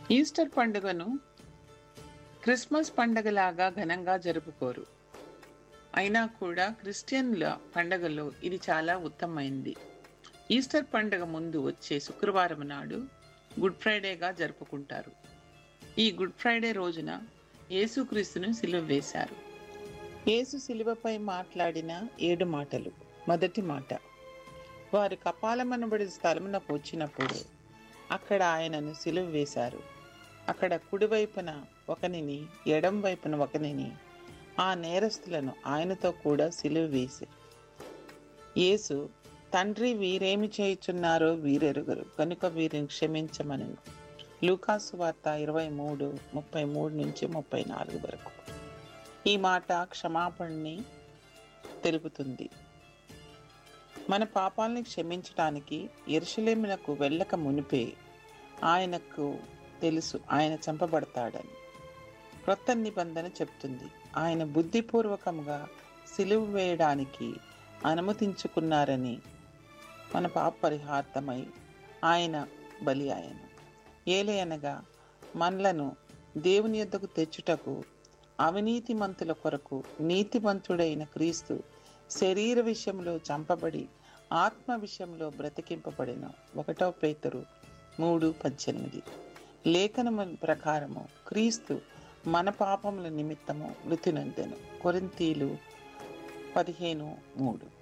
Easter పండుగను Christmas పండగలాగా ఘనంగా జరుపుకోరు అయినా కూడా క్రిస్టియన్ల పండగలో ఇది చాలా ఉత్తమమైంది ఈస్టర్ పండుగ ముందు వచ్చే శుక్రవారం నాడు గుడ్ ఫ్రైడేగా జరుపుకుంటారు ఈ గుడ్ ఫ్రైడే రోజున యేసుక్రీస్తును సిలువ వేశారు యేసు సిలువపై మాట్లాడిన ఏడు మాటలు మొదటి మాట వారు కపాలమనబడి స్థలమునకు వచ్చినప్పుడు అక్కడ ఆయనను సిలువ వేశారు అక్కడ కుడివైపున ఒకనిని ఎడం వైపున ఒకనిని ఆ నేరస్తులను ఆయనతో కూడా సిలువ వేసి యేసు తండ్రి వీరేమి చేయుచున్నారో వీరెరుగరు కనుక వీరిని క్షమించమని లూకాసు వార్త ఇరవై మూడు ముప్పై మూడు నుంచి ముప్పై నాలుగు వరకు ఈ మాట క్షమాపణని తెలుపుతుంది మన పాపాలని క్షమించటానికి ఎరుషలేమునకు వెళ్ళక మునిపే ఆయనకు తెలుసు ఆయన చంపబడతాడని క్రొత్త నిబంధన చెప్తుంది ఆయన బుద్ధిపూర్వకంగా సిలువు వేయడానికి అనుమతించుకున్నారని మన పాప పరిహార్థమై ఆయన బలి ఆయన ఏలే అనగా మనలను దేవుని యొద్దకు తెచ్చుటకు అవినీతిమంతుల కొరకు నీతిమంతుడైన క్రీస్తు శరీర విషయంలో చంపబడి ఆత్మ విషయంలో బ్రతికింపబడిన ఒకటో పేతురు మూడు పద్దెనిమిది లేఖనము ప్రకారము క్రీస్తు మన పాపముల నిమిత్తము మృతి నొందెను కొరింతీలు పదిహేను మూడు